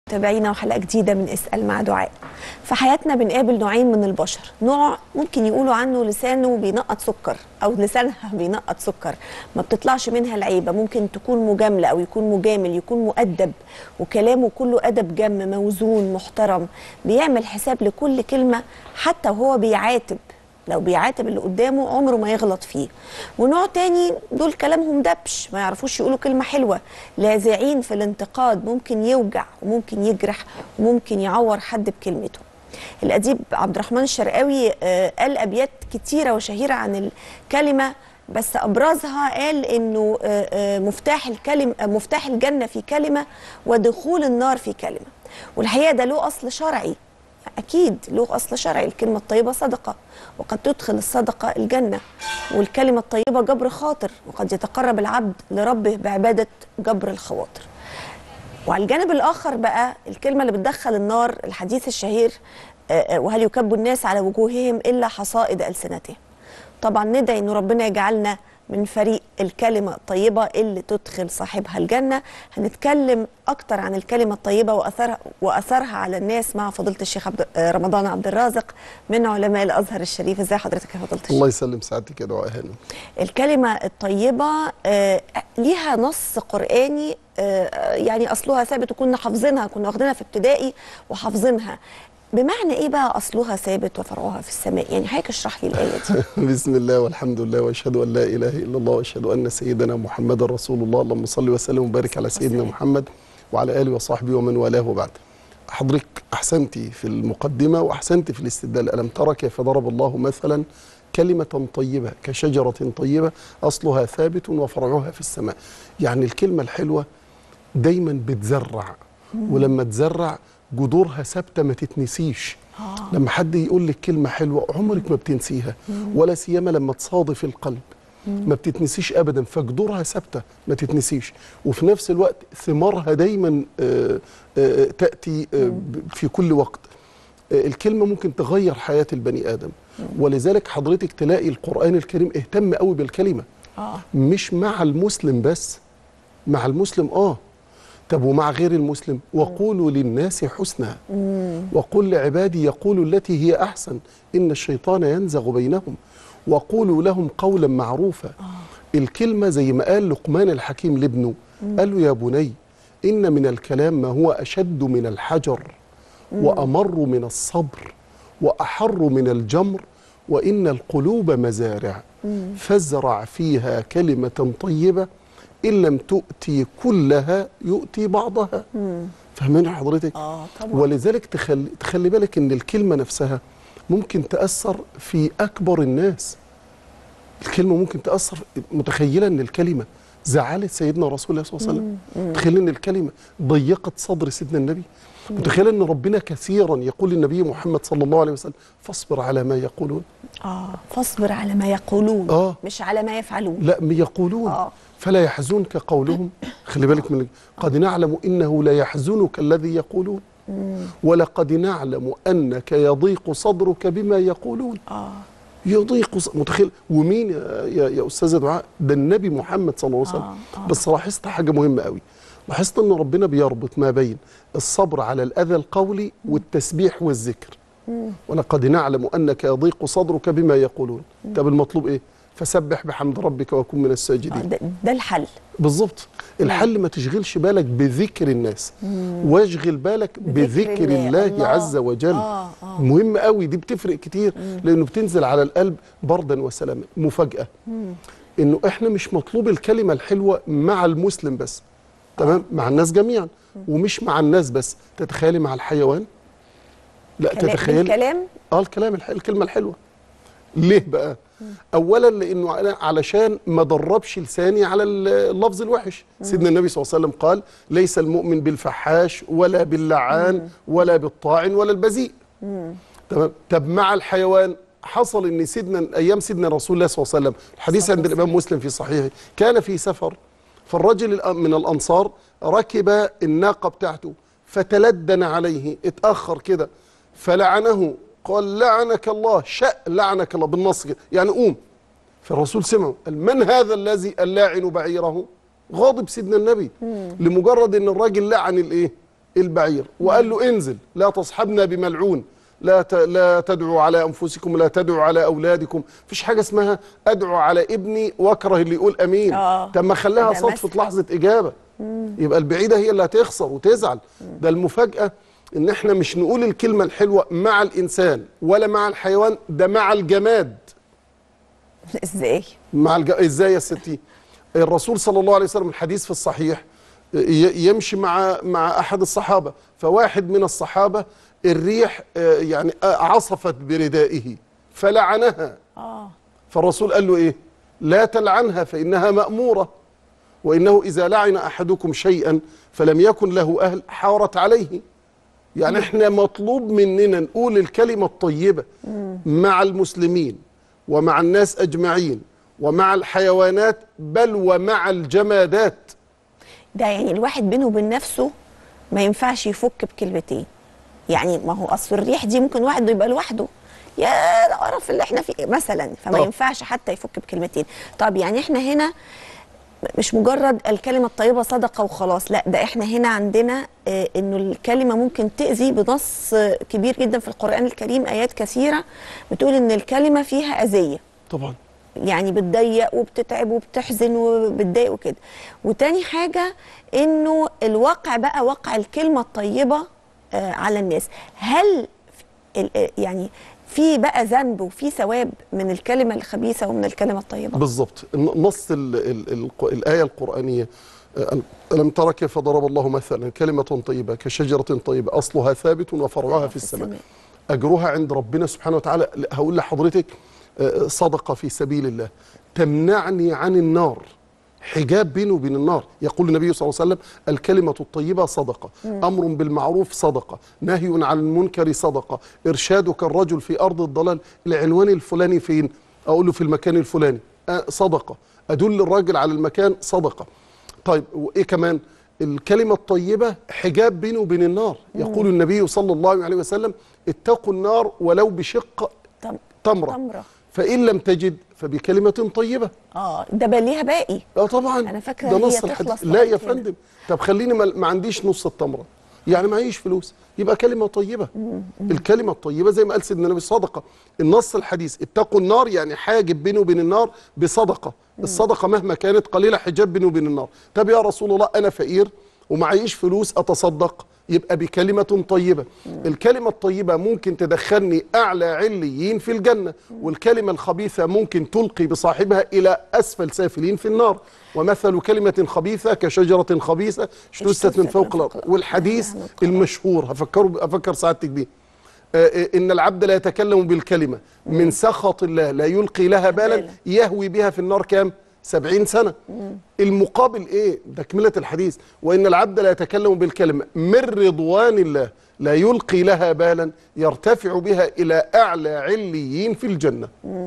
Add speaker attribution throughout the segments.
Speaker 1: تابعينا وحلقه جديده من اسال مع دعاء في حياتنا بنقابل نوعين من البشر نوع ممكن يقولوا عنه لسانه بينقط سكر او لسانها بينقط سكر ما بتطلعش منها العيبه ممكن تكون مجامله او يكون مجامل يكون مؤدب وكلامه كله ادب جم موزون محترم بيعمل حساب لكل كلمه حتى وهو بيعاتب لو بيعاتب اللي قدامه عمره ما يغلط فيه ونوع تاني دول كلامهم دبش ما يعرفوش يقولوا كلمة حلوة لاذعين في الانتقاد ممكن يوجع وممكن يجرح وممكن يعور حد بكلمته الأديب عبد الرحمن الشرقاوي آه، قال أبيات كتيرة وشهيرة عن الكلمة بس أبرزها قال إنه آه، آه، مفتاح الكلمة مفتاح الجنة في كلمة ودخول النار في كلمة والحقيقة ده له أصل شرعي أكيد له أصل شرعي الكلمة الطيبة صدقة وقد تدخل الصدقة الجنة والكلمة الطيبة جبر خاطر وقد يتقرب العبد لربه بعبادة جبر الخواطر وعلى الجانب الآخر بقى الكلمة اللي بتدخل النار الحديث الشهير آه، آه، وهل يكب الناس على وجوههم إلا حصائد ألسنتهم طبعا ندعي إنه ربنا يجعلنا من فريق الكلمة الطيبة اللي تدخل صاحبها الجنة هنتكلم أكتر عن الكلمة الطيبة وأثرها, وأثرها على الناس مع فضيلة الشيخ عبد آه، رمضان عبد الرازق من علماء الأزهر الشريف ازي حضرتك يا فضيلة الشيخ
Speaker 2: الله يسلم سعادتك يا دعاء هانم
Speaker 1: الكلمة الطيبة آه، ليها نص قرآني آه، يعني أصلها ثابت وكنا حافظينها كنا واخدينها في ابتدائي وحافظينها بمعنى إيه بقى أصلها ثابت وفرعها في السماء يعني حضرتك اشرح لي الآية دي
Speaker 2: بسم الله والحمد لله واشهد ان لا اله الا الله واشهد ان سيدنا محمد رسول الله اللهم صل وسلم وبارك على سيدنا
Speaker 1: وسلم.
Speaker 2: محمد وعلى اله وصحبه ومن والاه وبعد حضرتك احسنتي في المقدمه واحسنتي في الاستدلال الم ترى كيف ضرب الله مثلا كلمة طيبة كشجرة طيبة أصلها ثابت وفرعها في السماء يعني الكلمة الحلوة دايما بتزرع ولما تزرع جذورها ثابتة ما تتنسيش
Speaker 1: آه.
Speaker 2: لما حد يقول لك كلمة حلوة عمرك ما بتنسيها ولا سيما لما تصادف القلب ما بتتنسيش ابدا فجذورها ثابته ما تتنسيش وفي نفس الوقت ثمارها دايما آه، آه، تاتي آه، ب- في كل وقت آه، الكلمه ممكن تغير حياه البني ادم ولذلك حضرتك تلاقي القران الكريم اهتم قوي بالكلمه
Speaker 1: آه
Speaker 2: مش مع المسلم بس مع المسلم اه طب ومع غير المسلم وقولوا للناس حسنا وقل لعبادي يقولوا التي هي احسن ان الشيطان ينزغ بينهم وقولوا لهم قولا معروفا الكلمه زي ما قال لقمان الحكيم لابنه قال له يا بني ان من الكلام ما هو اشد من الحجر وامر من الصبر واحر من الجمر وان القلوب مزارع فازرع فيها كلمه طيبه ان لم تؤتي كلها يؤتي بعضها فاهمين حضرتك
Speaker 1: آه طبعا
Speaker 2: ولذلك تخلي تخلي بالك ان الكلمه نفسها ممكن تاثر في اكبر الناس الكلمه ممكن تاثر متخيله ان الكلمه زعلت سيدنا رسول الله صلى الله عليه وسلم متخيل ان الكلمه ضيقت صدر سيدنا النبي متخيل ان ربنا كثيرا يقول للنبي محمد صلى الله عليه وسلم فاصبر على ما يقولون
Speaker 1: آه فاصبر على ما يقولون
Speaker 2: آه.
Speaker 1: مش على ما يفعلون
Speaker 2: لا يقولون
Speaker 1: آه.
Speaker 2: فلا يحزنك قولهم خلي بالك من قد نعلم انه لا يحزنك الذي يقولون ولقد نعلم انك يضيق صدرك بما يقولون
Speaker 1: آه
Speaker 2: يضيق ص- متخيل ومين يا, يا, يا استاذه دعاء ده النبي محمد صلى الله عليه وسلم
Speaker 1: آه، آه.
Speaker 2: بس لاحظت حاجه مهمه قوي لاحظت ان ربنا بيربط ما بين الصبر على الاذى القولي والتسبيح والذكر ولقد نعلم انك يضيق صدرك بما يقولون طب المطلوب ايه فسبح بحمد ربك وكن من
Speaker 1: آه،
Speaker 2: الساجدين
Speaker 1: ده, ده الحل
Speaker 2: بالظبط الحل ما تشغلش بالك بذكر الناس واشغل بالك
Speaker 1: بذكر
Speaker 2: بذكر
Speaker 1: الله.
Speaker 2: الله,
Speaker 1: الله.
Speaker 2: عز وجل
Speaker 1: آه، آه.
Speaker 2: مهم قوي دي بتفرق كتير لانه بتنزل على القلب بردا وسلاما مفاجاه انه احنا مش مطلوب الكلمه الحلوه مع المسلم بس تمام مع الناس جميعا ومش مع الناس بس تتخيلي مع الحيوان لا
Speaker 1: كلا-
Speaker 2: تتخيلي
Speaker 1: بالكلام
Speaker 2: اه الكلام الحلو الكلمه الحلوه ليه بقى اولا لانه أنا علشان ما دربش لساني على اللفظ الوحش سيدنا النبي صلى الله عليه وسلم قال ليس المؤمن بالفحاش ولا باللعان ولا بالطاعن ولا البذيء تمام طب مع الحيوان حصل ان سيدنا ايام سيدنا رسول الله صلى الله عليه وسلم الحديث عند الامام مسلم في صحيحه كان في سفر فالرجل الأ- من الانصار ركب الناقه بتاعته فتلدن عليه اتاخر كده فلعنه قال لعنك الله شأ لعنك الله بالنص كده يعني قوم فالرسول سمعه قال من هذا الذي اللاعن بعيره غاضب سيدنا النبي لمجرد ان الراجل لعن الايه البعير وقال له انزل لا تصحبنا بملعون لا ت... لا تدعوا على انفسكم لا تدعوا على اولادكم مفيش حاجه اسمها ادعو على ابني واكره اللي يقول امين
Speaker 1: آه.
Speaker 2: طب ما خليها
Speaker 1: ده
Speaker 2: صدفه
Speaker 1: مثل.
Speaker 2: لحظه اجابه يبقى البعيده هي اللي هتخسر وتزعل ده المفاجاه ان احنا مش نقول الكلمه الحلوه مع الانسان ولا مع الحيوان ده مع الجماد
Speaker 1: ازاي
Speaker 2: مع الج... ازاي يا ستي الرسول صلى الله عليه وسلم الحديث في الصحيح ي- يمشي مع مع احد الصحابه فواحد من الصحابه الريح آه، يعني آه، عصفت بردائه فلعنها
Speaker 1: اه
Speaker 2: فالرسول قال له ايه لا تلعنها فانها ماموره وانه اذا لعن احدكم شيئا فلم يكن له اهل حارت عليه يعني احنا مطلوب مننا نقول الكلمه الطيبه مع المسلمين ومع الناس اجمعين ومع الحيوانات بل ومع الجمادات
Speaker 1: ده يعني الواحد بينه وبين نفسه ما ينفعش يفك بكلمتين يعني ما هو اصل الريح دي ممكن واحد يبقى لوحده يا ده قرف اللي احنا فيه مثلا فما
Speaker 2: آه.
Speaker 1: ينفعش حتى يفك بكلمتين طب يعني احنا هنا مش مجرد الكلمة الطيبة صدقة وخلاص لا ده احنا هنا عندنا اه انه الكلمة ممكن تأذي بنص آه، كبير جدا في القرآن الكريم آيات كثيرة بتقول ان الكلمة فيها أذية
Speaker 2: طبعا
Speaker 1: يعني بتضيق وبتتعب وبتحزن وبتضايق وكده وتاني حاجة انه الواقع بقى واقع الكلمة الطيبة آه على الناس هل ال- آه، يعني في بقى ذنب وفي ثواب من الكلمة الخبيثة ومن الكلمة الطيبة
Speaker 2: بالظبط الن- نص ال ال ال الآية القرآنية آه، ألم ترى كيف ضرب الله مثلا كلمة طيبة كشجرة طيبة أصلها ثابت وفرعها في السماء أجرها عند ربنا سبحانه وتعالى لا، هقول لحضرتك آه، صدقة في سبيل الله تمنعني عن النار حجاب بينه وبين النار يقول النبي صلى الله عليه وسلم الكلمة الطيبة صدقة أمر بالمعروف صدقة نهي عن المنكر صدقة إرشادك الرجل في أرض الضلال العنوان الفلاني فين أقول له في المكان الفلاني آه، صدقة أدل الراجل على المكان صدقة طيب وإيه كمان الكلمة الطيبة حجاب بينه وبين النار يقول النبي صلى الله عليه وسلم اتقوا النار ولو بشق
Speaker 1: طب
Speaker 2: تمرة
Speaker 1: تمرة.
Speaker 2: فإن لم تجد فبكلمة طيبة
Speaker 1: اه ده بقى ليها باقي
Speaker 2: اه طبعا
Speaker 1: أنا فاكرة
Speaker 2: ده
Speaker 1: هي
Speaker 2: نص
Speaker 1: تخلص
Speaker 2: الحديث
Speaker 1: لغاية
Speaker 2: لا يا
Speaker 1: هنا.
Speaker 2: فندم طب خليني ما, ما عنديش نص التمره يعني معيش فلوس يبقى كلمه طيبه الكلمه الطيبه زي ما قال سيدنا النبي صدقه النص الحديث اتقوا النار يعني حاجب بينه وبين النار بصدقه الصدقه مهما كانت قليله حجاب بينه وبين النار طب يا رسول الله انا فقير ومعيش فلوس اتصدق يبقى بكلمة طيبة الكلمة الطيبة ممكن تدخلني أعلى عليين في الجنة والكلمة الخبيثة ممكن تلقي بصاحبها إلى أسفل سافلين في النار ومثل كلمة خبيثة كشجرة خبيثة اجتثت من فوق الأرض والحديث المشهور هفكر أفكر سعادتك بيه آه، آه، إن العبد لا يتكلم بالكلمة من سخط الله لا يلقي لها بالا
Speaker 1: بالا.
Speaker 2: يهوي بها في النار كام سبعين سنة المقابل إيه تكملة الحديث وإن العبد لا يتكلم بالكلمة من رضوان الله لا يلقي لها بالا يرتفع بها إلى أعلى عليين في الجنة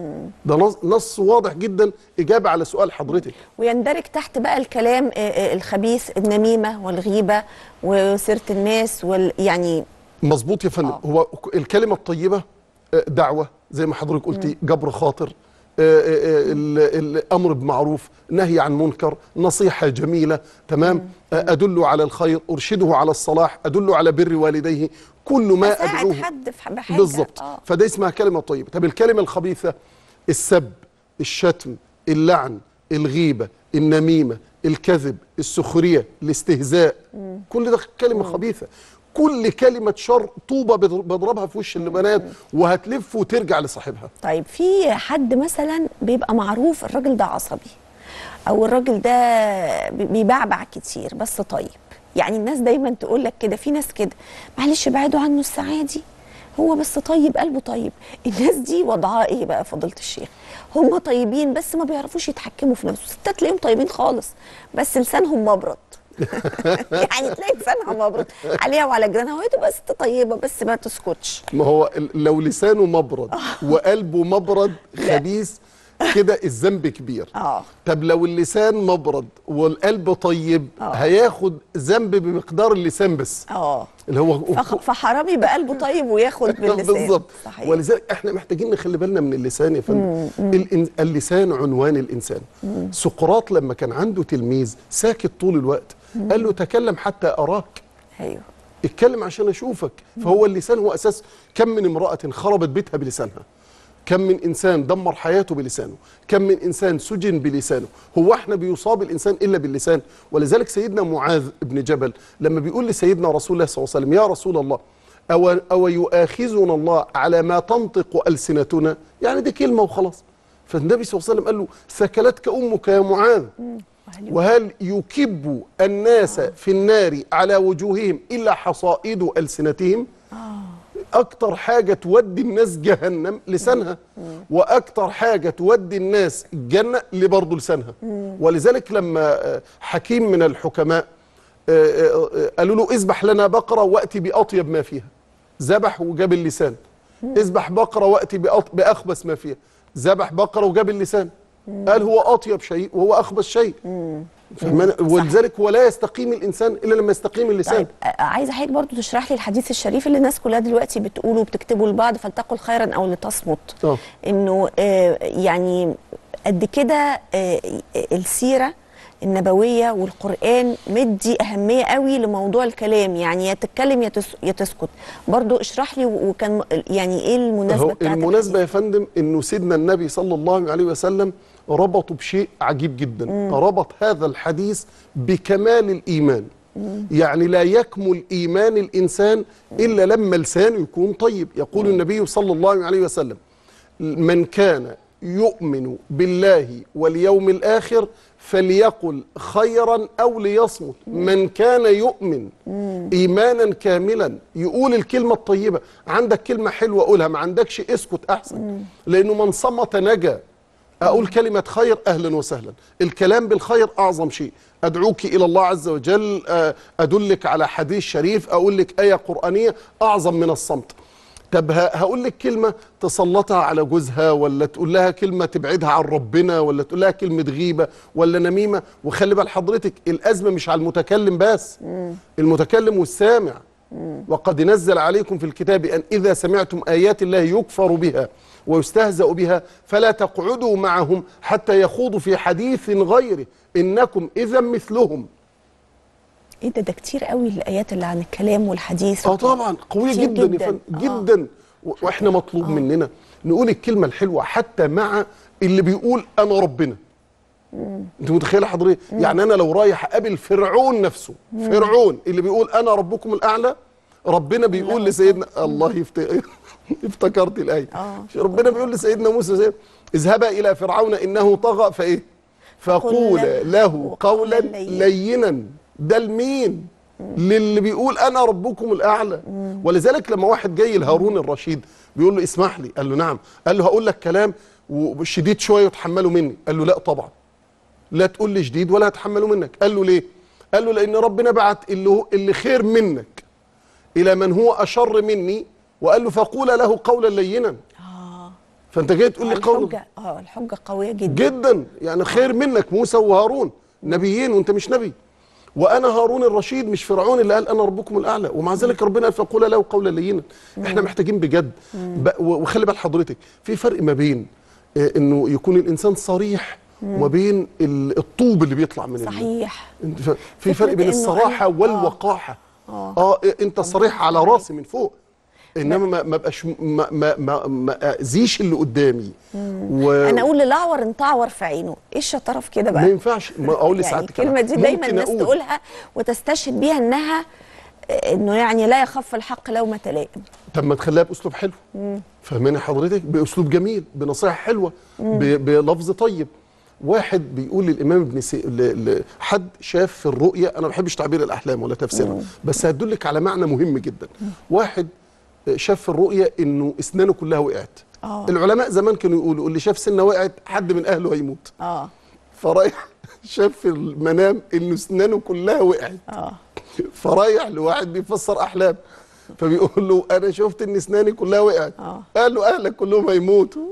Speaker 2: ده نص, نص واضح جدا إجابة على سؤال حضرتك
Speaker 1: ويندرج تحت بقى الكلام آه، آه، الخبيث النميمة والغيبة وسيرة الناس وال يعني
Speaker 2: مظبوط يا فندم
Speaker 1: آه.
Speaker 2: هو ك- الكلمة الطيبة آه، دعوة زي ما حضرتك قلتي جبر خاطر آه، آه، آه، ال- الامر بمعروف نهي عن منكر نصيحه جميله تمام آه، ادله على الخير ارشده على الصلاح ادله على بر والديه كل ما
Speaker 1: أساعد
Speaker 2: ادعوه
Speaker 1: حد في بحاجة
Speaker 2: بالظبط
Speaker 1: آه.
Speaker 2: فده اسمها كلمه طيبه طب الكلمه الخبيثه السب الشتم اللعن الغيبه النميمه الكذب السخريه الاستهزاء كل ده كلمه خبيثه كل كلمه شر طوبه بضر- بضربها في وش البنات وهتلف وترجع لصاحبها
Speaker 1: طيب في حد مثلا بيبقى معروف الراجل ده عصبي او الراجل ده بي- بيبعبع كتير بس طيب يعني الناس دايما تقول لك كده في ناس كده معلش بعدوا عنه الساعه دي هو بس طيب قلبه طيب الناس دي وضعها ايه بقى فضيله الشيخ هم طيبين بس ما بيعرفوش يتحكموا في نفسهم ستات تلاقيهم طيبين خالص بس لسانهم مبرد يعني تلاقي لسانها مبرد عليها وعلى جيرانها وهي تبقى ست طيبه بس ما تسكتش
Speaker 2: ما هو ال- لو لسانه مبرد وقلبه مبرد خبيث كده الذنب كبير
Speaker 1: اه
Speaker 2: طب لو اللسان مبرد والقلب طيب
Speaker 1: آه.
Speaker 2: هياخد ذنب بمقدار اللسان بس
Speaker 1: اه
Speaker 2: اللي هو
Speaker 1: فخ- فحرامي بقلبه طيب وياخد باللسان
Speaker 2: بالظبط
Speaker 1: صحيح
Speaker 2: ولذلك احنا محتاجين نخلي بالنا من اللسان يا فندم الإن- اللسان عنوان الانسان سقراط لما كان عنده تلميذ ساكت طول الوقت قال له تكلم حتى اراك
Speaker 1: ايوه
Speaker 2: اتكلم عشان اشوفك فهو اللسان هو اساس كم من امراه خربت بيتها بلسانها كم من انسان دمر حياته بلسانه كم من انسان سجن بلسانه هو احنا بيصاب الانسان الا باللسان ولذلك سيدنا معاذ بن جبل لما بيقول لسيدنا رسول الله صلى الله عليه وسلم يا رسول الله أو, أو يؤاخذنا الله على ما تنطق ألسنتنا يعني دي كلمة وخلاص فالنبي صلى الله عليه وسلم قال له ثكلتك أمك يا معاذ وهل يكب الناس في النار على وجوههم إلا حصائد ألسنتهم أكتر حاجة تودي الناس جهنم لسانها وأكتر حاجة تودي الناس الجنة لبرضه لسانها ولذلك لما آه، حكيم من الحكماء آه، آه، آه، قالوا له اذبح لنا بقرة وأتي بأطيب ما فيها ذبح وجاب اللسان اذبح بقرة وأتي بأط- بأخبث ما فيها ذبح بقرة وجاب اللسان قال هو أطيب شيء وهو أخبث شيء فمن- ولذلك ولا يستقيم الإنسان إلا لما يستقيم اللسان
Speaker 1: طيب آه، عايزه حضرتك برضو تشرح لي الحديث الشريف اللي الناس كلها دلوقتي بتقوله وبتكتبه لبعض فلتقل خيرا او لتصمت
Speaker 2: آه.
Speaker 1: انه آه، يعني قد كده آه، السيره النبويه والقران مدي اهميه قوي لموضوع الكلام يعني يا تتكلم يا تس- يا تسكت برضو اشرح لي وكان يعني ايه المناسبه
Speaker 2: هو
Speaker 1: بتاعت
Speaker 2: المناسبة يا
Speaker 1: الحديث؟
Speaker 2: فندم انه سيدنا النبي صلى الله عليه وسلم ربطوا بشيء عجيب جدا ربط هذا الحديث بكمال الإيمان يعني لا يكمل إيمان الإنسان إلا لما لسانه يكون طيب يقول النبي صلى الله عليه وسلم من كان يؤمن بالله واليوم الآخر فليقل خيرا أو ليصمت من كان يؤمن إيمانا كاملا يقول الكلمة الطيبة عندك كلمة حلوة قولها ما عندكش اسكت أحسن لأنه من صمت نجا أقول كلمة خير أهلا وسهلا الكلام بالخير أعظم شيء أدعوك إلى الله عز وجل آه، أدلك على حديث شريف أقول لك آية قرآنية أعظم من الصمت طب ه- هقول لك كلمة تسلطها على جوزها ولا تقول لها كلمة تبعدها عن ربنا ولا تقول لها كلمة غيبة ولا نميمة وخلي بال حضرتك الأزمة مش على المتكلم بس المتكلم والسامع وقد نزل عليكم في الكتاب أن إذا سمعتم آيات الله يكفر بها ويستهزأ بها فلا تقعدوا معهم حتى يخوضوا في حديث غيره إنكم إذا مثلهم
Speaker 1: ايه ده ده كتير قوي الايات اللي عن الكلام والحديث
Speaker 2: اه طبعا قويه
Speaker 1: كتير
Speaker 2: جدا,
Speaker 1: جداً.
Speaker 2: جدا, فن
Speaker 1: آه.
Speaker 2: جدا و- واحنا مطلوب مننا نقول الكلمه الحلوه حتى مع اللي بيقول انا ربنا انت متخيله حضرتك يعني انا لو رايح اقابل فرعون نفسه فرعون اللي بيقول انا ربكم الاعلى ربنا بيقول لسيدنا الله يفت... افتكرت الايه
Speaker 1: آه.
Speaker 2: ربنا بيقول لسيدنا موسى سيد... اذهبا الى فرعون انه طغى فايه فقول له قولا لينا ده لمين للي بيقول انا ربكم الاعلى ولذلك لما واحد جاي لهارون الرشيد بيقول له اسمح لي قال له نعم قال له هقول لك كلام وشديد شويه وتحمله مني قال له لا طبعا لا تقول لي شديد ولا هتحمله منك قال له ليه قال له لان ربنا بعت اللي هو اللي خير منك الى من هو اشر مني وقال له فقول له قولا لينا
Speaker 1: اه
Speaker 2: فانت جاي تقول لي قولا
Speaker 1: الحجه اه الحجه قويه جدا
Speaker 2: جدا يعني خير منك موسى وهارون نبيين وانت مش نبي وانا هارون الرشيد مش فرعون اللي قال انا ربكم الاعلى ومع ذلك ربنا قال فقول له قولا لينا احنا محتاجين بجد ب- و- وخلي بال حضرتك في فرق ما بين آه، انه يكون الانسان صريح وما بين ال- الطوب اللي بيطلع من ال-
Speaker 1: صحيح
Speaker 2: انت فا- في
Speaker 1: فكرة
Speaker 2: فرق بين
Speaker 1: إنه
Speaker 2: الصراحه
Speaker 1: أنا- آه.
Speaker 2: والوقاحه
Speaker 1: آه.
Speaker 2: اه إيه، انت صريح على راسي من فوق انما ما ما بقاش ما ما ما, ما اذيش اللي قدامي و...
Speaker 1: انا اقول للاعور انت اعور في عينه ايه الشطاره في كده
Speaker 2: ما
Speaker 1: بقى
Speaker 2: ينفعش ما اقول
Speaker 1: يعني
Speaker 2: لسعادتك
Speaker 1: الكلمه
Speaker 2: أنا
Speaker 1: دي دايما
Speaker 2: ممكن
Speaker 1: الناس
Speaker 2: أقول.
Speaker 1: تقولها وتستشهد بيها انها انه يعني لا يخف الحق لومة لائم
Speaker 2: طب ما تخليها باسلوب حلو فاهماني حضرتك باسلوب جميل بنصيحه حلوه ب... بلفظ طيب واحد بيقول للامام ابن سي... ل... ل... حد شاف في الرؤيه انا ما بحبش تعبير الاحلام ولا تفسيرها بس هتدلك على معنى مهم جدا واحد شاف في الرؤيه انه اسنانه كلها وقعت
Speaker 1: آه.
Speaker 2: العلماء زمان كانوا يقولوا اللي شاف سنه وقعت حد من اهله هيموت
Speaker 1: اه
Speaker 2: فرايح شاف في المنام انه اسنانه كلها وقعت
Speaker 1: اه
Speaker 2: فرايح لواحد بيفسر احلام فبيقول له انا شفت ان اسناني كلها وقعت
Speaker 1: آه.
Speaker 2: قال له اهلك كلهم هيموتوا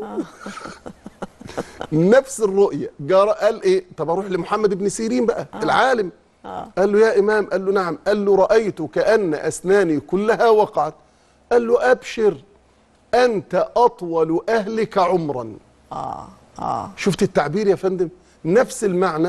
Speaker 2: نفس الرؤيه جار قال ايه طب اروح لمحمد بن سيرين بقى العالم قال له يا امام قال له نعم قال له رايت كان اسناني كلها وقعت قال له ابشر انت اطول اهلك عمرا
Speaker 1: اه اه
Speaker 2: شفت التعبير يا فندم نفس المعنى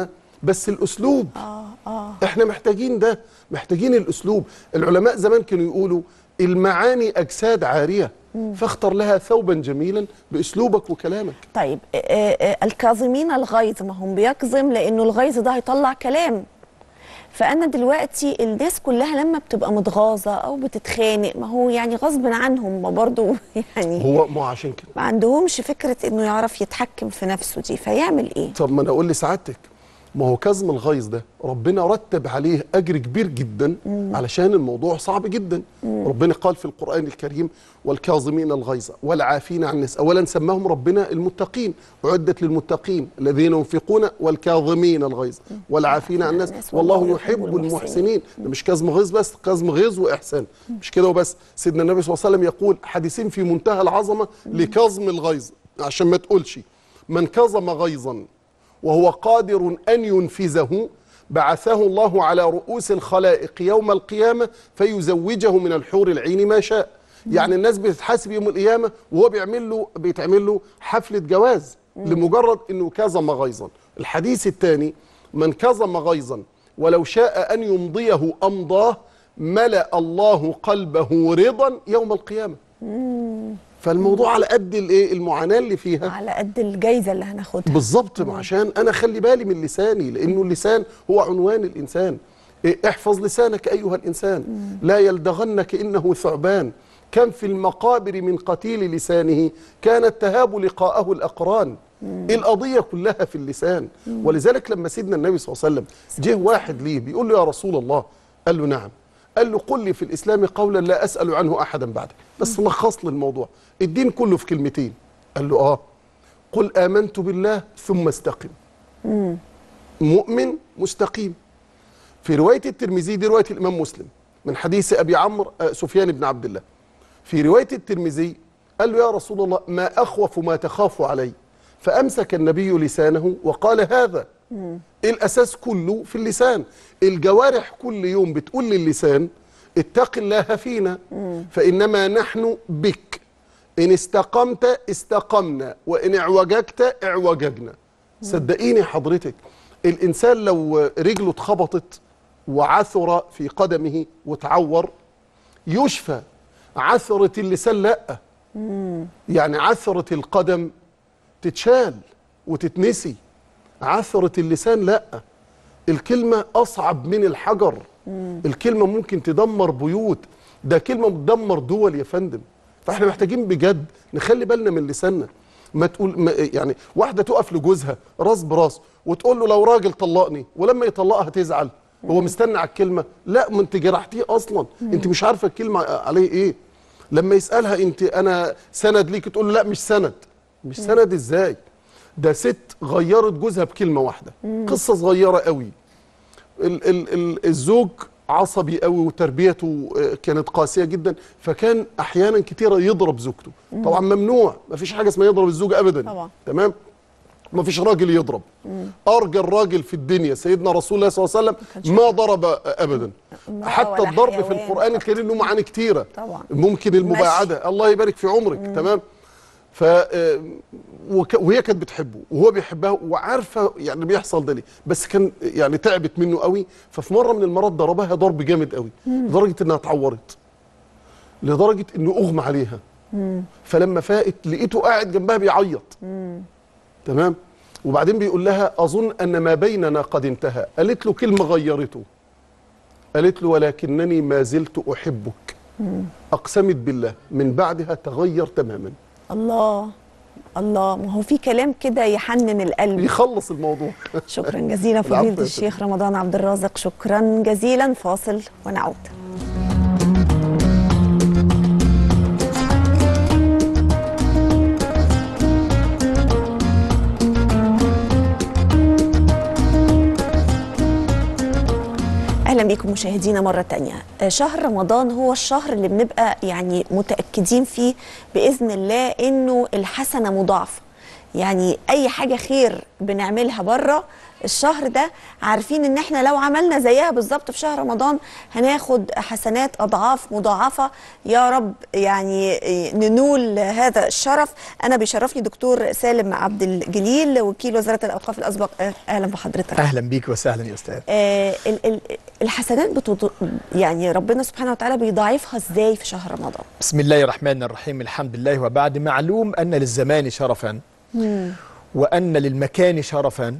Speaker 2: بس الاسلوب
Speaker 1: اه اه
Speaker 2: احنا محتاجين ده محتاجين الاسلوب العلماء زمان كانوا يقولوا المعاني اجساد عاريه فاختر لها ثوبا جميلا باسلوبك وكلامك
Speaker 1: طيب آه، آه، الكاظمين الغيظ ما هم بيكظم لانه الغيظ ده هيطلع كلام فانا دلوقتي الناس كلها لما بتبقى متغاظه او بتتخانق ما هو يعني غصب عنهم ما برضو يعني
Speaker 2: هو ما عشان كده
Speaker 1: ما عندهمش فكره انه يعرف يتحكم في نفسه دي فيعمل ايه
Speaker 2: طب ما انا اقول لسعادتك ما هو كظم الغيظ ده ربنا رتب عليه اجر كبير جدا علشان الموضوع صعب جدا ربنا قال في القران الكريم والكاظمين الغيظ والعافين عن الناس اولا سماهم ربنا المتقين اعدت للمتقين الذين ينفقون والكاظمين الغيظ والعافين عن الناس والله يحب المحسنين ده مش كظم غيظ بس كظم غيظ واحسان مش كده وبس سيدنا النبي صلى الله عليه وسلم يقول حديثين في منتهى العظمه لكظم الغيظ عشان ما تقولش من كظم غيظا وهو قادر أن ينفذه بعثه الله على رؤوس الخلائق يوم القيامة فيزوجه من الحور العين ما شاء يعني الناس بتتحاسب يوم القيامة وهو بيعمل له بيتعمل له حفلة جواز لمجرد انه كظم غيظا الحديث الثاني من كظم غيظا ولو شاء ان يمضيه امضاه ملأ الله قلبه رضا يوم القيامة فالموضوع على قد الايه المعاناة اللي فيها
Speaker 1: على قد الجايزه اللي هناخدها
Speaker 2: بالظبط عشان انا اخلي بالي من لساني لانه اللسان هو عنوان الانسان إيه، احفظ لسانك ايها الانسان لا يلدغنك انه ثعبان كم في المقابر من قتيل لسانه كانت تهاب لقاءه الاقران القضيه كلها في اللسان ولذلك لما سيدنا النبي صلى الله عليه وسلم جه واحد ليه بيقول له يا رسول الله قال له نعم قال له قل لي في الاسلام قولا لا اسال عنه احدا بعدك بس لخص لي الموضوع الدين كله في كلمتين قال له اه قل آمنت بالله ثم استقم مؤمن مستقيم في رواية الترمذي دي رواية الإمام مسلم من حديث أبي عمرو آه، سفيان بن عبد الله في رواية الترمذي قال له يا رسول الله ما أخوف ما تخاف علي فأمسك النبي لسانه وقال هذا الأساس كله في اللسان الجوارح كل يوم بتقول للسان اتق الله فينا فإنما نحن بك إن استقمت استقمنا وإن اعوججت اعوججنا صدقيني حضرتك الإنسان لو رجله اتخبطت وعثر في قدمه وتعور يشفى عثرة اللسان لأ يعني عثرة القدم تتشال وتتنسي عثرة اللسان لأ الكلمة أصعب من الحجر الكلمة ممكن تدمر بيوت ده كلمة بتدمر دول يا فندم فاحنا محتاجين بجد نخلي بالنا من لساننا ما تقول ما يعني واحدة تقف لجوزها راس براس وتقول له لو راجل طلقني ولما يطلقها تزعل هو مستنى على الكلمة لا ما انت جرحتيه أصلا انت مش عارفة الكلمة عليه ايه لما يسألها انت انا سند ليك تقول له لا مش سند مش سند ازاي ده ست غيرت جوزها بكلمة واحدة قصة صغيرة قوي ال ال ال الزوج عصبي قوي وتربيته آه، كانت قاسيه جدا فكان احيانا كتيره يضرب زوجته طبعا ممنوع ما فيش حاجه اسمها يضرب الزوج ابدا
Speaker 1: طبعا.
Speaker 2: تمام ما فيش راجل يضرب ارجى الراجل في الدنيا سيدنا رسول الله صلى الله عليه وسلم ما ضرب ابدا
Speaker 1: امرأة
Speaker 2: حتى
Speaker 1: ولا
Speaker 2: الضرب في
Speaker 1: حيوان.
Speaker 2: القران الكريم له معاني كتيره
Speaker 1: طبعا.
Speaker 2: ممكن المباعده الله يبارك في عمرك تمام ف آه، وك- وهي كانت بتحبه وهو بيحبها وعارفه يعني بيحصل ده ليه بس كان يعني تعبت منه قوي ففي مره من المرات ضربها ضرب جامد قوي لدرجه انها اتعورت لدرجه انه اغمى عليها فلما فاقت لقيته قاعد جنبها بيعيط تمام وبعدين بيقول لها اظن ان ما بيننا قد انتهى قالت له كلمه غيرته قالت له ولكنني ما زلت احبك اقسمت بالله من بعدها تغير تماما
Speaker 1: الله الله ما هو في كلام كده يحنن القلب
Speaker 2: يخلص الموضوع
Speaker 1: شكرا جزيلا
Speaker 2: العفو
Speaker 1: فضيلة
Speaker 2: يا
Speaker 1: الشيخ رمضان عبد الرازق شكرا جزيلا فاصل ونعود اهلا بكم مشاهدينا مره تانية آه، شهر رمضان هو الشهر اللي بنبقى يعني متاكدين فيه باذن الله انه الحسنه مضاعفه يعني اي حاجه خير بنعملها بره الشهر ده عارفين ان احنا لو عملنا زيها بالظبط في شهر رمضان هناخد حسنات اضعاف مضاعفه يا رب يعني ننول هذا الشرف انا بيشرفني دكتور سالم عبد الجليل وكيل وزاره الاوقاف الاسبق اهلا بحضرتك
Speaker 3: اهلا بيك وسهلا يا استاذ
Speaker 1: آه ال- ال- الحسنات بتض... يعني ربنا سبحانه وتعالى بيضاعفها ازاي في شهر رمضان
Speaker 3: بسم الله الرحمن الرحيم الحمد لله وبعد معلوم ان للزمان شرفا وان للمكان شرفا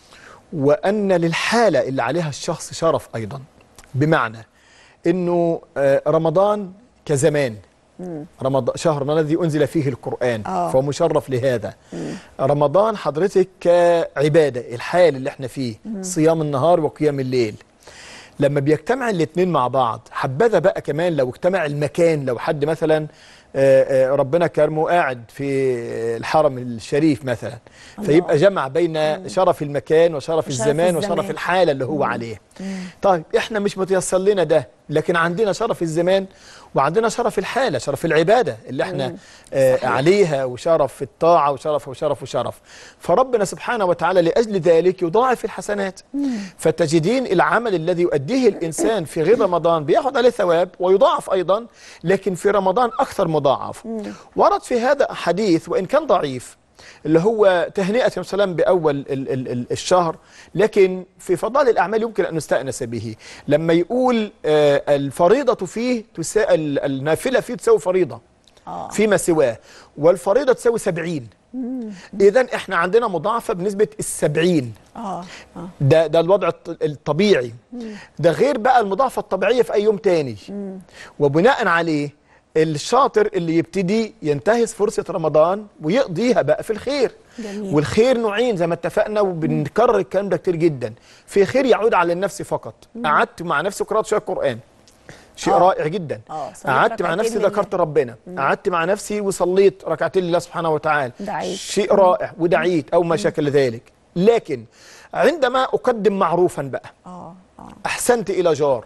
Speaker 3: وان للحاله اللي عليها الشخص شرف ايضا بمعنى انه آه، رمضان كزمان رمضان شهر الذي انزل فيه القران
Speaker 1: آه.
Speaker 3: فهو مشرف لهذا رمضان حضرتك كعباده الحال اللي احنا فيه صيام النهار وقيام الليل لما بيجتمع الاثنين مع بعض حبذا بقى كمان لو اجتمع المكان لو حد مثلا آه، آه، ربنا كرمه قاعد في الحرم الشريف مثلا فيبقى جمع بين شرف المكان وشرف
Speaker 1: وشرف
Speaker 3: الزمان
Speaker 1: الزمان.
Speaker 3: وشرف الحالة اللي هو عليه طيب احنا مش متيسر لنا ده لكن عندنا شرف الزمان وعندنا شرف الحالة شرف العبادة اللي احنا آه
Speaker 1: صحيح.
Speaker 3: عليها وشرف الطاعة وشرف وشرف وشرف فربنا سبحانه وتعالى لأجل ذلك يضاعف الحسنات فتجدين العمل الذي يؤديه الإنسان في غير رمضان بياخد عليه ثواب ويضاعف أيضا لكن في رمضان أكثر مضاعف ورد في هذا حديث وإن كان ضعيف اللي هو تهنئة النبي صلى الله عليه وسلم بأول ال ال ال الشهر لكن في فضائل الأعمال يمكن أن نستأنس به لما يقول آه الفريضة فيه تسا ال- النافلة فيه تساوي فريضة
Speaker 1: اه
Speaker 3: فيما سواه والفريضة تساوي سبعين إذا إحنا عندنا مضاعفة بنسبة السبعين
Speaker 1: اه اه
Speaker 3: ده ده الوضع الط- الطبيعي ده غير بقى المضاعفة الطبيعية في أي يوم تاني وبناء عليه الشاطر اللي يبتدي ينتهز فرصة رمضان ويقضيها بقى في الخير
Speaker 1: جميل.
Speaker 3: والخير نوعين زي ما اتفقنا وبنكرر الكلام ده كتير جدا في خير يعود على النفس فقط قعدت مع نفسي وقرأت شوية قرآن شيء
Speaker 1: آه.
Speaker 3: رائع جدا
Speaker 1: آه، صليت
Speaker 3: قعدت مع
Speaker 1: ركعتين
Speaker 3: نفسي
Speaker 1: لله.
Speaker 3: ذكرت ربنا قعدت مع نفسي وصليت ركعتين لله سبحانه وتعالى
Speaker 1: دعيت.
Speaker 3: شيء رائع ودعيت او ما شكل ذلك لكن عندما اقدم معروفا بقى
Speaker 1: اه اه
Speaker 3: احسنت الى جار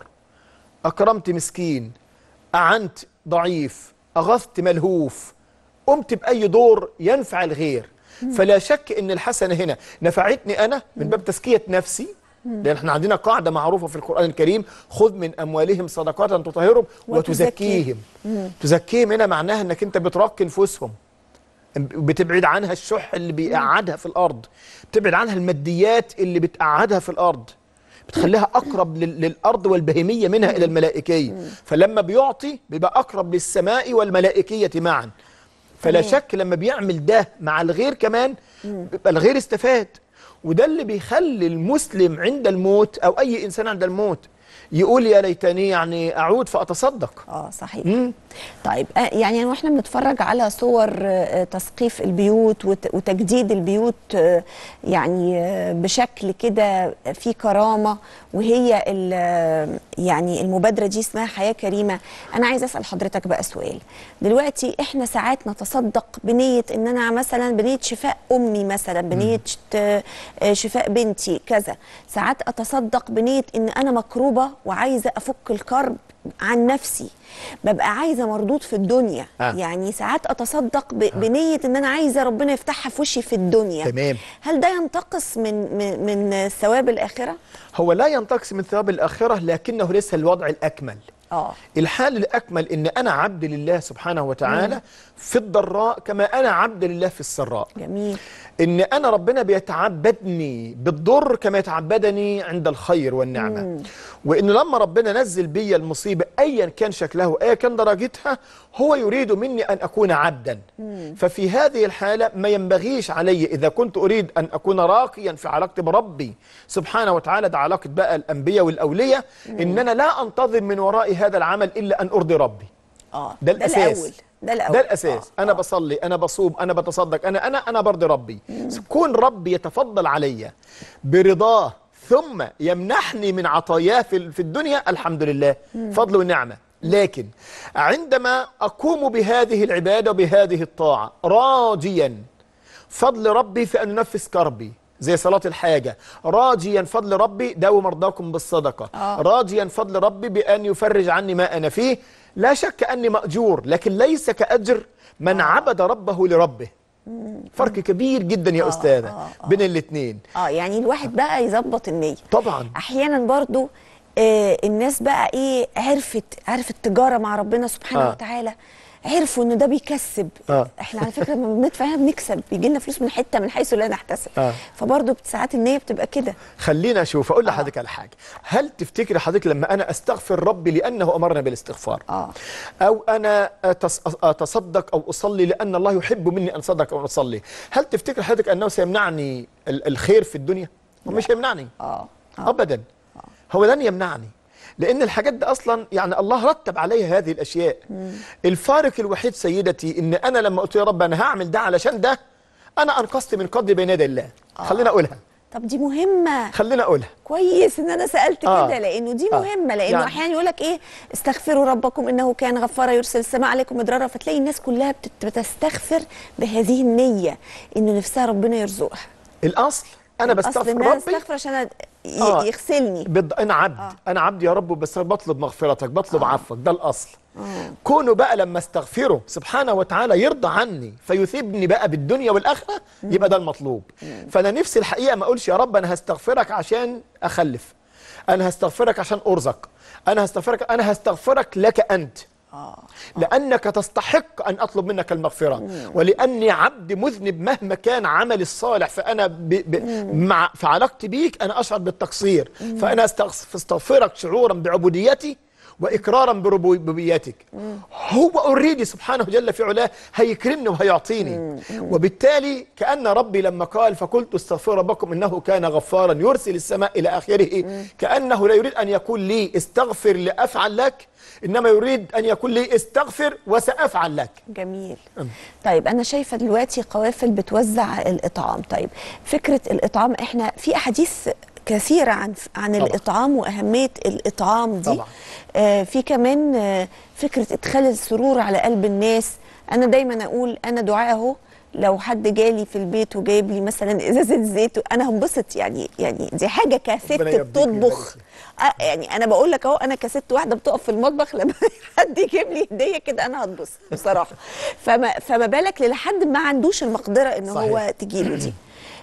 Speaker 3: اكرمت مسكين اعنت ضعيف اغثت ملهوف قمت باي دور ينفع الغير فلا شك ان الحسنه هنا نفعتني انا من باب تزكيه نفسي لان احنا عندنا قاعده معروفه في القران الكريم خذ من اموالهم صدقات تطهرهم
Speaker 1: وتزكيهم.
Speaker 3: وتزكيهم تزكيهم هنا معناها انك انت بترقي نفوسهم بتبعد عنها الشح اللي بيقعدها في الارض بتبعد عنها الماديات اللي بتقعدها في الارض بتخليها اقرب لل- للارض والبهيميه منها الى الملائكيه فلما بيعطي بيبقى اقرب للسماء والملائكيه معا فلا
Speaker 1: تمام.
Speaker 3: شك لما بيعمل ده مع الغير كمان بيبقى الغير استفاد وده اللي بيخلي المسلم عند الموت او اي انسان عند الموت يقول يا ليتني يعني اعود فاتصدق
Speaker 1: اه صحيح
Speaker 3: مم.
Speaker 1: طيب آه، يعني واحنا بنتفرج على صور آه، تسقيف البيوت وت- وتجديد البيوت آه، يعني آه، بشكل كده في كرامه وهي ال- آه، يعني المبادره دي اسمها حياه كريمه انا عايزه اسال حضرتك بقى سؤال دلوقتي احنا ساعات نتصدق بنيه ان انا مثلا بنيه شفاء امي مثلا بنيه شت- آه، شفاء بنتي كذا ساعات اتصدق بنيه ان انا مكروبه وعايزه افك الكرب عن نفسي ببقى عايزه مردود في الدنيا
Speaker 3: آه.
Speaker 1: يعني ساعات اتصدق ب... بنيه ان انا عايزه ربنا يفتحها في وشي في الدنيا
Speaker 3: تمام.
Speaker 1: هل ده ينتقص من من, من ثواب الاخره
Speaker 3: هو لا ينتقص من ثواب الآخرة لكنه ليس الوضع الأكمل
Speaker 1: اه
Speaker 3: الحال الأكمل إن أنا عبد لله سبحانه وتعالى في الضراء كما أنا عبد لله في السراء
Speaker 1: جميل
Speaker 3: إن أنا ربنا بيتعبدني بالضر كما يتعبدني عند الخير والنعمة وإن لما ربنا نزل بي المصيبة أيا كان شكله أيا كان درجتها هو يريد مني أن أكون عبدا ففي هذه الحالة ما ينبغيش علي إذا كنت أريد أن أكون راقيا في علاقتي بربي سبحانه وتعالى ده علاقة بقى الأنبياء والأولياء إن أنا لا أنتظر من وراء هذا العمل إلا أن أرضي ربي
Speaker 1: اه
Speaker 3: ده الأساس.
Speaker 1: الاول ده الاول
Speaker 3: ده الاساس
Speaker 1: آه.
Speaker 3: انا
Speaker 1: آه.
Speaker 3: بصلي انا بصوم انا بتصدق انا انا انا برضي ربي كون ربي يتفضل علي برضاه ثم يمنحني من عطاياه في في الدنيا الحمد لله فضل ونعمه لكن عندما اقوم بهذه العباده وبهذه الطاعه راجيا فضل ربي في ان انفذ كربي زي صلاة الحاجة راجيا فضل ربي داووا مرضاكم بالصدقة
Speaker 1: آه.
Speaker 3: راجيا فضل ربي بأن يفرج عني ما أنا فيه لا شك أني مأجور لكن ليس كأجر من عبد ربه لربه فرق كبير جدا يا
Speaker 1: آه،
Speaker 3: استاذه
Speaker 1: آه، آه.
Speaker 3: بين الاثنين
Speaker 1: اه يعني الواحد بقى يظبط النيه
Speaker 3: طبعا
Speaker 1: احيانا برضو آه الناس بقى ايه عرفت عرفت تجاره مع ربنا سبحانه
Speaker 3: آه.
Speaker 1: آه. وتعالى عرفوا ان ده بيكسب
Speaker 3: آه.
Speaker 1: احنا على فكره لما بندفع هنا بنكسب بيجي لنا فلوس من حته من حيث لا نحتسب
Speaker 3: آه.
Speaker 1: فبرضو ساعات النيه بتبقى كده
Speaker 3: خلينا اشوف اقول لحضرتك على حاجه هل تفتكري حضرتك لما انا استغفر ربي لانه امرنا بالاستغفار
Speaker 1: اه
Speaker 3: او انا أتص- اتصدق او اصلي لان الله يحب مني ان اصدق او اصلي هل تفتكر حضرتك انه سيمنعني ال- الخير في الدنيا هو مش هيمنعني
Speaker 1: اه آه.
Speaker 3: ابدا هو لن يمنعني لان الحاجات دي اصلا يعني الله رتب عليها هذه الاشياء الفارق الوحيد سيدتي ان انا لما قلت يا رب انا هعمل ده علشان ده انا انقذت من قدري بين يدي الله خلينا اقولها
Speaker 1: طب دي مهمه
Speaker 3: خلينا اقولها
Speaker 1: كويس ان انا سالت
Speaker 3: آه.
Speaker 1: كده لانه دي
Speaker 3: آه.
Speaker 1: مهمه لانه
Speaker 3: يعني-
Speaker 1: احيانا يقول لك ايه استغفروا ربكم انه كان غفارا يرسل السماء عليكم مدرارا فتلاقي الناس كلها بتت- بتستغفر بهذه النيه انه نفسها ربنا يرزقها
Speaker 3: الاصل انا
Speaker 1: اصل
Speaker 3: بستغفر
Speaker 1: ان انا
Speaker 3: ربي
Speaker 1: استغفر عشان أد- ي-
Speaker 3: آه.
Speaker 1: يغسلني
Speaker 3: بض... انا عبد
Speaker 1: آه.
Speaker 3: انا عبد يا رب بس بطلب مغفرتك بطلب عفوك ده الاصل كونه بقى لما استغفره سبحانه وتعالى يرضى عني فيثيبني بقى بالدنيا والاخره يبقى ده المطلوب فانا نفسي الحقيقه ما اقولش يا رب انا هستغفرك عشان اخلف انا هستغفرك عشان ارزق انا هستغفرك انا هستغفرك لك انت
Speaker 1: اه
Speaker 3: لأنك تستحق أن أطلب منك المغفرة ولأني عبد مذنب مهما كان عملي الصالح فأنا ب ب مع في علاقتي بيك أنا أشعر بالتقصير فأنا أستغف- أستغفرك شعورا بعبوديتي وإقرارا بربوبيتك هو أوريدي سبحانه جل في علاه هيكرمني وهيعطيني وبالتالي كأن ربي لما قال فقلت استغفروا ربكم إنه كان غفارا يرسل السماء إلى آخره كأنه لا يريد أن يقول لي استغفر لأفعل لك إنما يريد أن يقول لي استغفر وسأفعل لك
Speaker 1: جميل طيب انا شايفه دلوقتي قوافل بتوزع الاطعام طيب فكره الاطعام احنا في احاديث كثيره عن عن
Speaker 3: طبعا.
Speaker 1: الاطعام واهميه الاطعام دي
Speaker 3: طبعا.
Speaker 1: آه في كمان آه فكره ادخال السرور على قلب الناس انا دايما اقول انا دعاء اهو لو حد جالي في البيت وجايب لي مثلا ازازه زيت انا هنبسط يعني يعني دي حاجه كست
Speaker 3: ربنا يرضيك
Speaker 1: بتطبخ
Speaker 3: ويبارك
Speaker 1: آه يعني انا بقول لك اهو انا كست واحده بتقف في المطبخ لما حد يجيب لي هديه كده انا هتبسط بصراحه فما فما بالك لحد ما عندوش المقدره ان هو
Speaker 3: صحيح.
Speaker 1: تجيله دي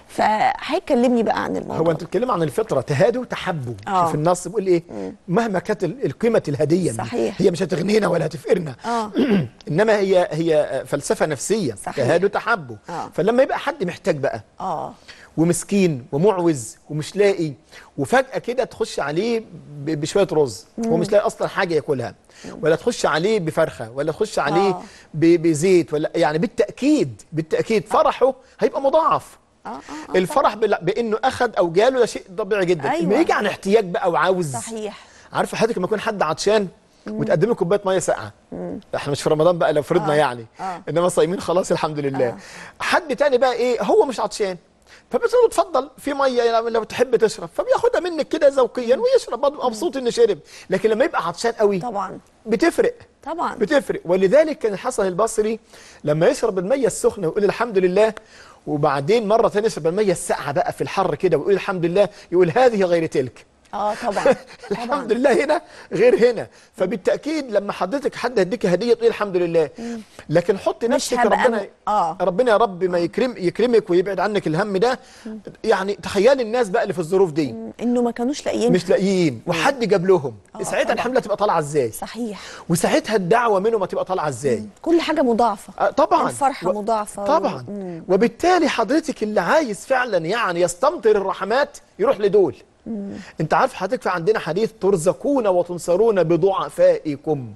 Speaker 1: فهيكلمني بقى عن الموضوع
Speaker 3: هو انت بتتكلم عن الفطره تهادوا تحبوا
Speaker 1: آه.
Speaker 3: شوف النص بيقول ايه مهما كانت ال- القيمه الهديه
Speaker 1: صحيح.
Speaker 3: هي مش هتغنينا ولا هتفقرنا
Speaker 1: اه
Speaker 3: انما هي هي فلسفه نفسيه
Speaker 1: صحيح.
Speaker 3: تهادوا تحبوا
Speaker 1: آه.
Speaker 3: فلما يبقى حد محتاج بقى
Speaker 1: اه
Speaker 3: ومسكين ومعوز ومش لاقي وفجأة كده تخش عليه ب- بشوية رز هو مش لاقي أصلا حاجة ياكلها ولا تخش عليه بفرخة ولا تخش عليه
Speaker 1: آه.
Speaker 3: ب- بزيت ولا يعني بالتأكيد بالتأكيد فرحه هيبقى مضاعف
Speaker 1: اه اه
Speaker 3: الفرح بال- بانه اخذ او جاله ده شيء طبيعي جدا
Speaker 1: أيوة.
Speaker 3: لما يجي عن احتياج بقى وعاوز
Speaker 1: صحيح
Speaker 3: عارفه حضرتك لما يكون حد عطشان وتقدم له كوبايه ميه ساقعه احنا مش في رمضان بقى لو فرضنا
Speaker 1: آه.
Speaker 3: يعني
Speaker 1: آه.
Speaker 3: انما صايمين خلاص الحمد لله
Speaker 1: آه.
Speaker 3: حد تاني بقى ايه هو مش عطشان فبتقول له اتفضل في ميه لو- لو تحب تشرب فبياخدها منك كده ذوقيا ويشرب برضه مبسوط انه شرب لكن لما يبقى عطشان قوي
Speaker 1: طبعا
Speaker 3: بتفرق
Speaker 1: طبعا
Speaker 3: بتفرق ولذلك كان الحسن البصري لما يشرب الميه السخنه ويقول الحمد لله وبعدين مره ثانيه يشرب الميه الساقعه بقى في الحر كده ويقول الحمد لله يقول هذه غير تلك
Speaker 1: اه طبعا
Speaker 3: الحمد لله هنا غير هنا فبالتاكيد لما حضرتك حد هديك هديه تقول الحمد لله لكن حط نفسك
Speaker 1: هبقى
Speaker 3: ربنا
Speaker 1: م- آه.
Speaker 3: ربنا يا رب ما يكرم يكرمك ويبعد عنك الهم ده يعني تخيلي الناس بقى اللي في الظروف دي
Speaker 1: انه ما كانوش لاقيين
Speaker 3: مش لاقيين وحد جاب لهم
Speaker 1: آه،
Speaker 3: ساعتها
Speaker 1: طبعا.
Speaker 3: الحمله تبقى طالعه ازاي
Speaker 1: صحيح
Speaker 3: وساعتها الدعوه منهم هتبقى طالعه ازاي
Speaker 1: كل حاجه مضاعفه
Speaker 3: آه، طبعا
Speaker 1: الفرحه
Speaker 3: و-
Speaker 1: مضاعفه
Speaker 3: طبعا
Speaker 1: مم.
Speaker 3: وبالتالي حضرتك اللي عايز فعلا يعني يستمطر الرحمات يروح لدول انت عارف حضرتك في عندنا حديث ترزقون وتنصرون بضعفائكم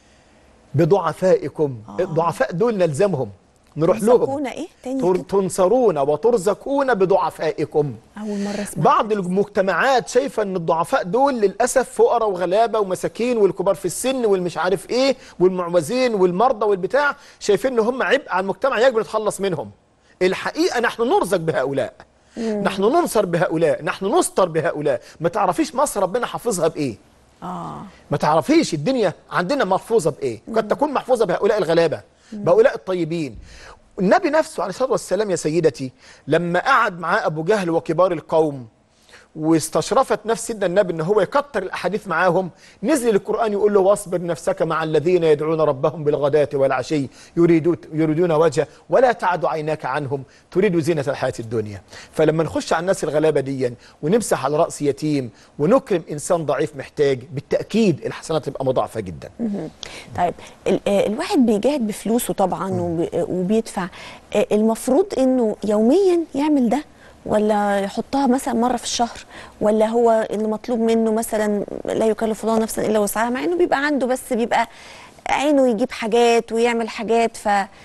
Speaker 3: بضعفائكم الضعفاء دول نلزمهم نروح لهم
Speaker 1: ترزقون ايه تاني
Speaker 3: تر-
Speaker 1: كده؟
Speaker 3: تنصرون وترزقون بضعفائكم
Speaker 1: اول مره اسمع
Speaker 3: بعض المجتمعات شايفه ان الضعفاء دول للاسف فقراء وغلابه ومساكين والكبار في السن والمش عارف ايه والمعوزين والمرضى والبتاع شايفين ان هم عبء على المجتمع يجب نتخلص منهم الحقيقه نحن نرزق بهؤلاء نحن ننصر بهؤلاء نحن نستر بهؤلاء ما تعرفيش مصر ربنا حافظها بايه
Speaker 1: اه
Speaker 3: ما تعرفيش الدنيا عندنا محفوظه بايه قد تكون محفوظه بهؤلاء الغلابه بهؤلاء الطيبين النبي نفسه عليه الصلاه والسلام يا سيدتي لما قعد معاه ابو جهل وكبار القوم واستشرفت نفس سيدنا النبي ان هو يكتر الاحاديث معاهم نزل القران يقول له واصبر نفسك مع الذين يدعون ربهم بالغداة والعشي يريدون يريدون وجهه ولا تعد عيناك عنهم تريد زينه الحياه الدنيا فلما نخش على الناس الغلابه دي ونمسح على راس يتيم ونكرم انسان ضعيف محتاج بالتاكيد الحسنات تبقى مضاعفه جدا
Speaker 1: طيب ال- آه، الواحد بيجاهد بفلوسه طبعا وبي- آه، وبيدفع آه، المفروض انه يوميا يعمل ده ولا يحطها مثلا مره في الشهر ولا هو اللي مطلوب منه مثلا لا يكلف الله نفسا الا وسعها مع انه بيبقى عنده بس بيبقى عينه يجيب حاجات ويعمل حاجات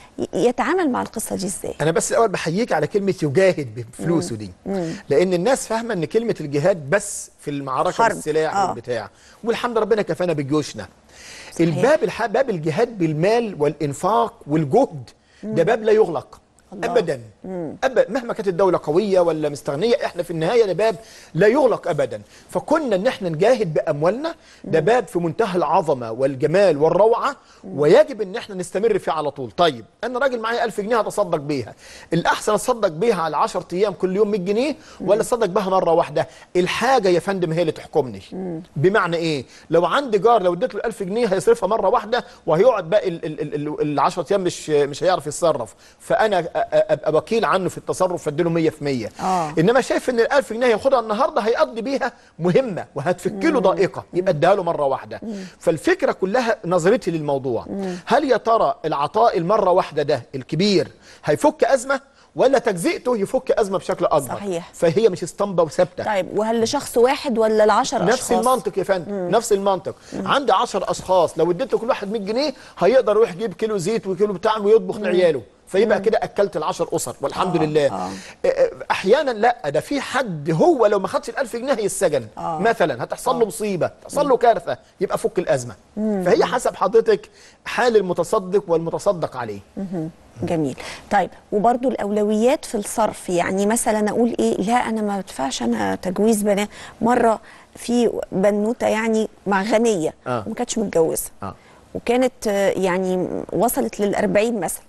Speaker 1: فيتعامل مع القصه دي ازاي؟
Speaker 3: انا بس الاول بحييك على كلمه يجاهد بفلوسه دي لان الناس فاهمه ان كلمه الجهاد بس في المعركه
Speaker 1: حرب.
Speaker 3: والسلاح
Speaker 1: آه.
Speaker 3: والبتاع والحمد ربنا كفانا بجيوشنا
Speaker 1: صحيح.
Speaker 3: الباب الح... باب الجهاد بالمال والانفاق والجهد ده باب لا يغلق
Speaker 1: الله.
Speaker 3: ابدا ابدا مهما كانت الدوله قويه ولا مستغنيه احنا في النهايه ده باب لا يغلق ابدا فكنا ان احنا نجاهد باموالنا ده باب في منتهى العظمه والجمال والروعه ويجب ان احنا نستمر فيه على طول طيب انا راجل معايا 1000 جنيه هتصدق بيها الاحسن اتصدق بيها على 10 ايام كل يوم 100 جنيه ولا اتصدق بها مره واحده الحاجه يا فندم هي اللي تحكمني بمعنى ايه لو عندي جار لو اديت له 1000 جنيه هيصرفها مره واحده وهيقعد باقي ال- ال- ال- ال 10 ايام مش مش هيعرف يتصرف فانا أ- أ- ابقى وكيل عنه في التصرف فاديله 100%
Speaker 1: آه.
Speaker 3: انما شايف ان ال 1000 جنيه هياخدها النهارده هيقضي بيها مهمه وهتفك له ضائقه يبقى اديها له مره واحده فالفكره كلها نظرتي للموضوع هل يا ترى العطاء المره واحده ده الكبير هيفك ازمه ولا تجزئته يفك ازمه بشكل اكبر
Speaker 1: صحيح.
Speaker 3: فهي مش اسطمبه وثابته
Speaker 1: طيب وهل لشخص واحد ولا لعشر
Speaker 3: نفس
Speaker 1: اشخاص؟
Speaker 3: المنطق يا فندم نفس المنطق عندي 10 اشخاص لو اديت لكل واحد 100 جنيه هيقدر يروح يجيب كيلو زيت وكيلو بتاع ويطبخ لعياله فيبقى كده اكلت العشر اسر والحمد
Speaker 1: آه،
Speaker 3: لله
Speaker 1: آه.
Speaker 3: آه، احيانا لا ده في حد هو لو ما خدش ال1000 جنيه هيتسجن
Speaker 1: آه.
Speaker 3: مثلا هتحصل له مصيبه تحصل له كارثه يبقى فك الازمه فهي حسب حضرتك حال المتصدق والمتصدق عليه
Speaker 1: جميل طيب وبرضو الاولويات في الصرف يعني مثلا اقول ايه لا انا ما بدفعش انا تجويز بنات مره في بنوته يعني مع غنيه
Speaker 3: آه.
Speaker 1: وما كانتش متجوزه
Speaker 3: آه.
Speaker 1: وكانت آه، يعني وصلت للأربعين مثلا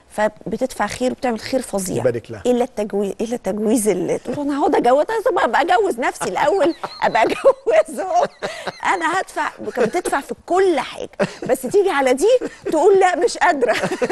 Speaker 1: فبتدفع خير وبتعمل خير فظيع
Speaker 3: يبارك لها.
Speaker 1: الا التجويز الا التجويز اللي تقول انا هقعد اجوز طب ابقى اجوز نفسي الاول ابقى اجوزه انا هدفع كانت بتدفع في كل حاجه بس تيجي على دي تقول لا مش قادره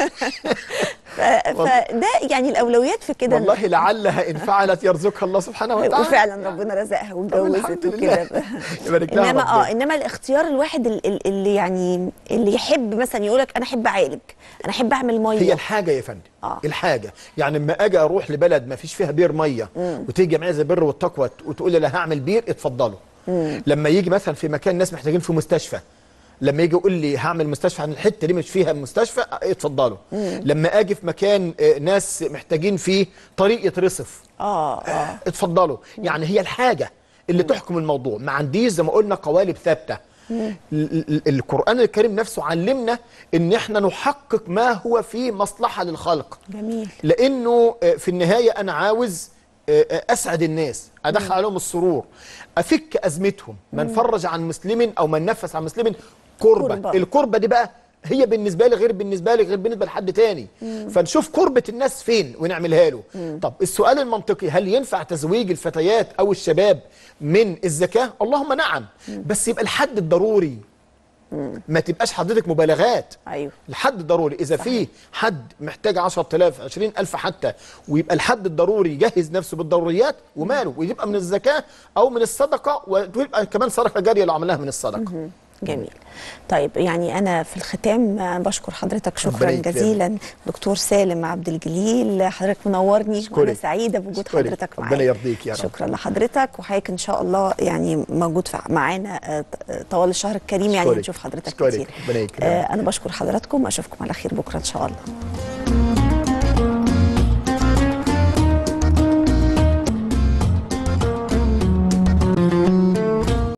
Speaker 1: ف- فده يعني الاولويات في كده
Speaker 3: والله لعلها ان فعلت يرزقها الله سبحانه وتعالى
Speaker 1: وفعلا ربنا رزقها واتجوزت
Speaker 3: الحمد
Speaker 1: وكده
Speaker 3: لله. يبارك لها
Speaker 1: انما
Speaker 3: ربنا.
Speaker 1: اه انما الاختيار الواحد ال- ال- اللي يعني اللي يحب مثلا يقول لك انا احب اعالج انا احب اعمل ميه
Speaker 3: هي الحاجه يا فندم
Speaker 1: آه.
Speaker 3: الحاجه يعني لما اجي اروح لبلد ما فيش فيها بير ميه وتيجي معايا زي البر والتقوى وتقول لي لا هعمل بير اتفضلوا لما يجي مثلا في مكان ناس محتاجين في مستشفى لما يجي يقول لي هعمل مستشفى عن الحته دي مش فيها مستشفى اه، اتفضلوا لما اجي في مكان اه، ناس محتاجين فيه طريق يترصف
Speaker 1: اه اه
Speaker 3: اتفضلوا يعني هي الحاجة اللي تحكم الموضوع ما عنديش زي ما قلنا قوالب ثابتة ال- ال- القرآن الكريم نفسه علمنا ان احنا نحقق ما هو في مصلحة للخلق
Speaker 1: جميل
Speaker 3: لانه آه، في النهاية انا عاوز آه، آه، اسعد الناس ادخل عليهم السرور افك ازمتهم من فرج عن مسلم او من نفس عن مسلم كربة
Speaker 1: كربة.
Speaker 3: الكربة دي بقى هي بالنسبة لي غير بالنسبة لي غير بالنسبة لحد تاني فنشوف كربة الناس فين ونعملها له طب السؤال المنطقي هل ينفع تزويج الفتيات أو الشباب من الزكاة اللهم نعم بس يبقى الحد الضروري ما تبقاش حضرتك مبالغات
Speaker 1: ايوه
Speaker 3: الحد الضروري اذا في حد محتاج 10000 20000 حتى ويبقى الحد الضروري يجهز نفسه بالضروريات وماله ويبقى من الزكاه او من الصدقه ويبقى كمان صدقه جاريه لو عملها من الصدقه
Speaker 1: جميل طيب يعني انا في الختام آه، بشكر حضرتك شكرا
Speaker 3: ربنا يكرمك.
Speaker 1: جزيلا دكتور سالم عبد الجليل حضرتك منورني
Speaker 3: أشكرك.
Speaker 1: وانا سعيده بوجود
Speaker 3: أشكرك.
Speaker 1: حضرتك
Speaker 3: ربنا
Speaker 1: معايا
Speaker 3: يرضيك يا رب.
Speaker 1: شكرا لحضرتك وحضرتك ان شاء الله يعني موجود فع- معانا آه، ط- طوال الشهر الكريم يعني
Speaker 3: أشكرك.
Speaker 1: هنشوف حضرتك
Speaker 3: أشكرك.
Speaker 1: كتير
Speaker 3: ربنا يكرمك.
Speaker 1: آه، انا بشكر حضراتكم اشوفكم على خير بكره ان شاء الله